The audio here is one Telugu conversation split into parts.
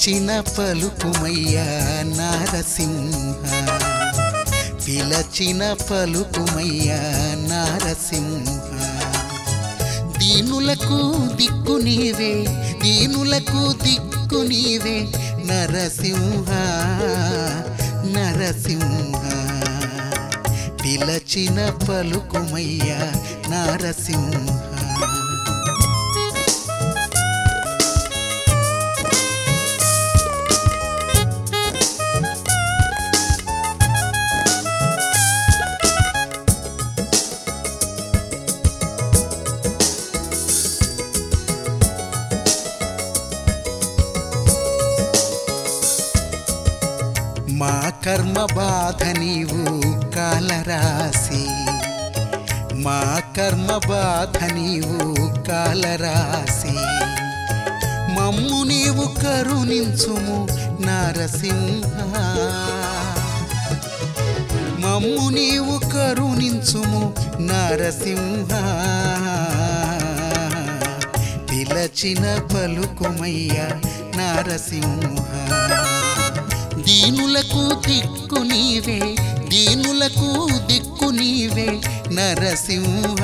పిలచిన పలుకుమయ్యా నారసింహ పిలచిన పలుకుమయ్యా నారసింహ దీనులకు దిక్కు నీవే దీనులకు దిక్కు నీవే నరసింహ నరసింహ పిలచిన పలుకుమయ్యా నారసింహ మా కర్మ బాధ నీవు కాలరాసి మా కర్మ బాధ నీవు కాలరాసి మమ్ము నీవు కరుణించుము నారసింహ మమ్ము నీవు కరుణించుము నారసింహ పిలచిన పలుకుమయ్య నారసింహ దీనులకు దిక్కు నీవే దీనులకు దిక్కు నీవే నరసింహ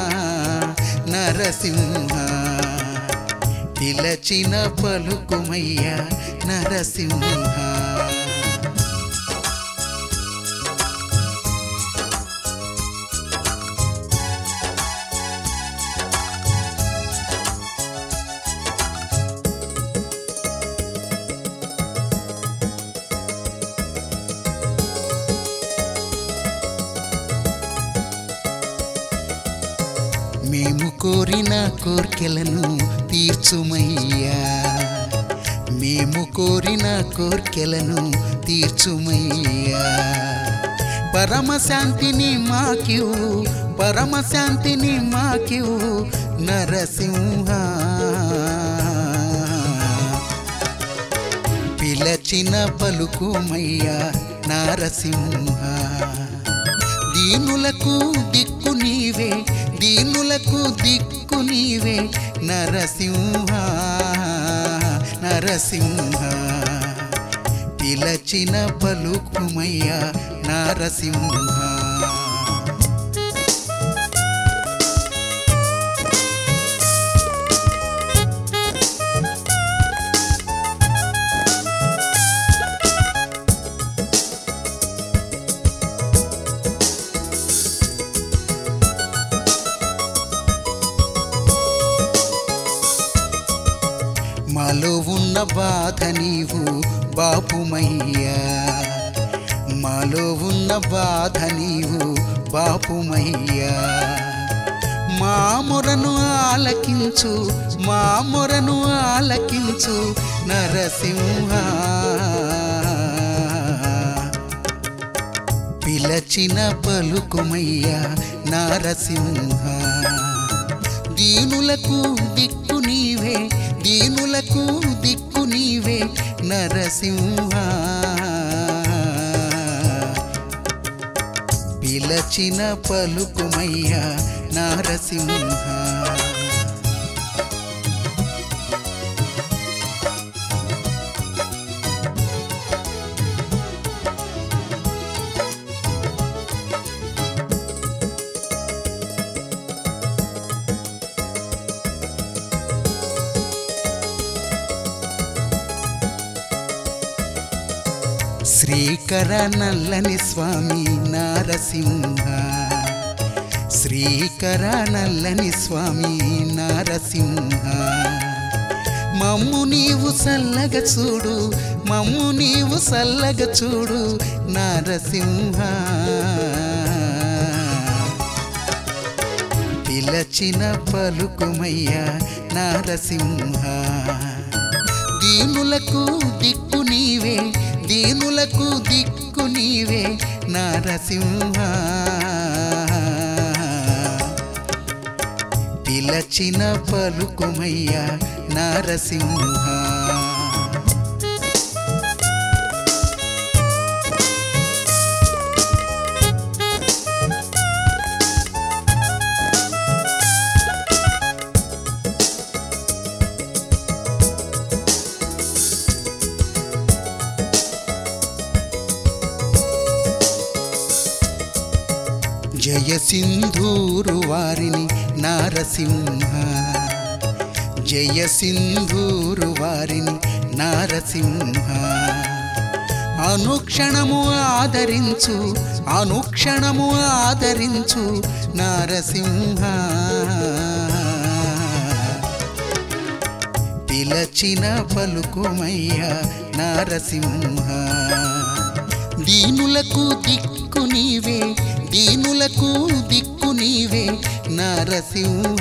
నరసింహ పిలచిన పలుకుమయ్య నరసింహ మేము కోరిన కోర్కెలను తీర్చుమయ్యా మేము కోరిన కోర్కెలను తీర్చుమయ్యా పరమశాంతిని మాకివు పరమశాంతిని మాకివు నరసింహ పిలచిన పలుకుమయ్యా నారసింహ దీనులకు దిక్కు నీవే దీనులకు దిక్కు నీవే నరసింహ నరసింహ పిలచిన పలుకుమయ్యా నారసింహ మాలో ఉన్న బాధ నీవు బాపుమయ్యా మాలో ఉన్న బాధ నీవు బాపుమయ్యా మా మొరను ఆలకించు మా మొరను ఆలకించు నరసింహ పిలచిన పలుకుమయ్యా నారసింహ దీనులకు దిక్కు నీవే దీనులకు దిక్కు నీవే నరసింహ పిలచిన పలుకుమయ్యా నారసింహ శ్రీకర నల్లని స్వామి నారసింహ శ్రీకర నల్లని స్వామి నారసింహ మమ్ము నీవు సల్లగ చూడు మమ్ము నీవు సల్లగ చూడు నారసింహ పిలచిన పలుకుమయ్యా నారసింహ దీనులకు దిక్కు నీవే దీనులకు దిక్కు నీవే నారసింహ పిలచిన పలుకుమయ్యా నారసింహ జయ సింధూరు వారిని నారసింహ జయ సింధూరు వారిని నారసింహ అనుక్షణము ఆదరించు అనుక్షణము ఆదరించు నారసింహ పిలచిన పలుకుమయ్య నారసింహ దీనులకు దిక్కు నీవే దీనులకు దిక్కు నీవే నారసింహ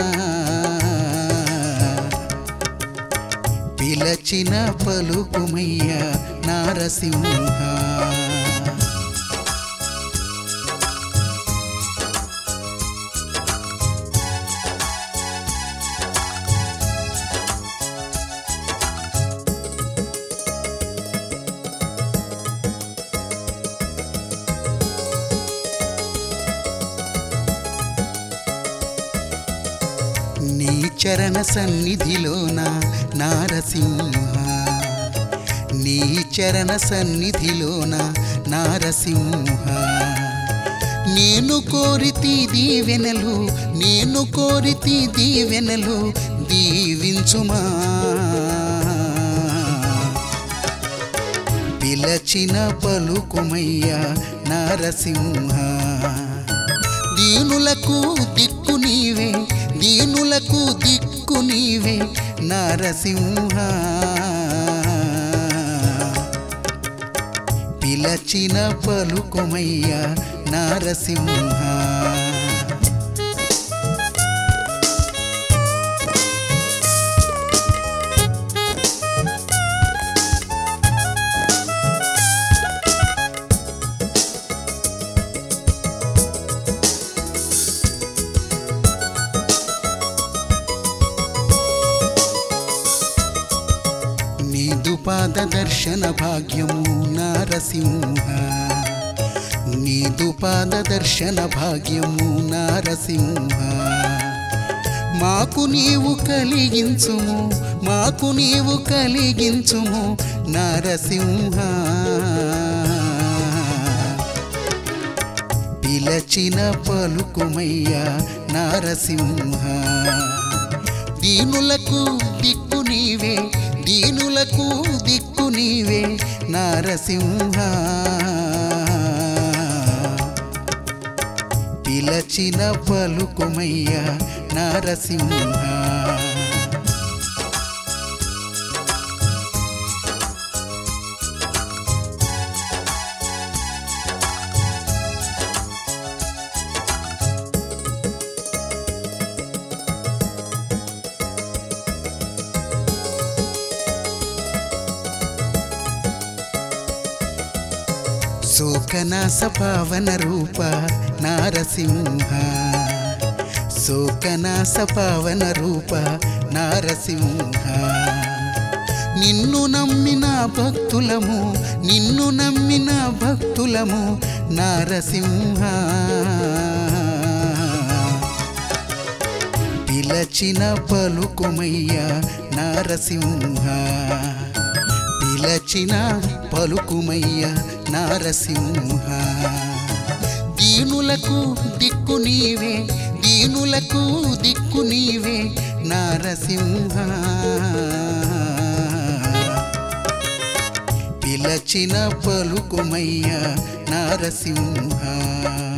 పిలచిన పలుకుమయ్య నారసింహ నీ చరణ సన్నిధిలోన నారసింహ నీ చరణ సన్నిధిలోన నారసింహ నేను కోరితి దీవెనలు నేను కోరితి దీవెనలు దీవించుమా పిలచిన పలుకుమయ్య నారసింహ దీనులకు దిక్కు నీవే దీనులకు దిక్కు నీవే నారసింహ పిలచిన పలుకుమయ్య నారసింహ నీదు పాద దర్శన భాగ్యము నారసింహ నీదు పాద దర్శన భాగ్యము నారసింహ మాకు నీవు కలిగించుము మాకు నీవు కలిగించుము నారసింహ పిలచిన పలుకుమయ్య నారసింహ దీనులకు దిక్కు నీవే దీనులకు దిక్కు నీవే నారసింహ పిలచిన పలుకుమయ్య నారసింహ శోకనాశ పావన రూప నారసింహ శోకనాశ పావన రూప నారసింహ నిన్ను నమ్మిన భక్తులము నిన్ను నమ్మిన భక్తులము నారసింహ పిలచిన పలుకుమయ్య నారసింహ పిలచిన పలుకుమయ్య నారసింహ దీనులకు దిక్కు నీవే దీనులకు దిక్కు నీవే నారసింహ పిలచిన పలుకుమయ్య నారసింహ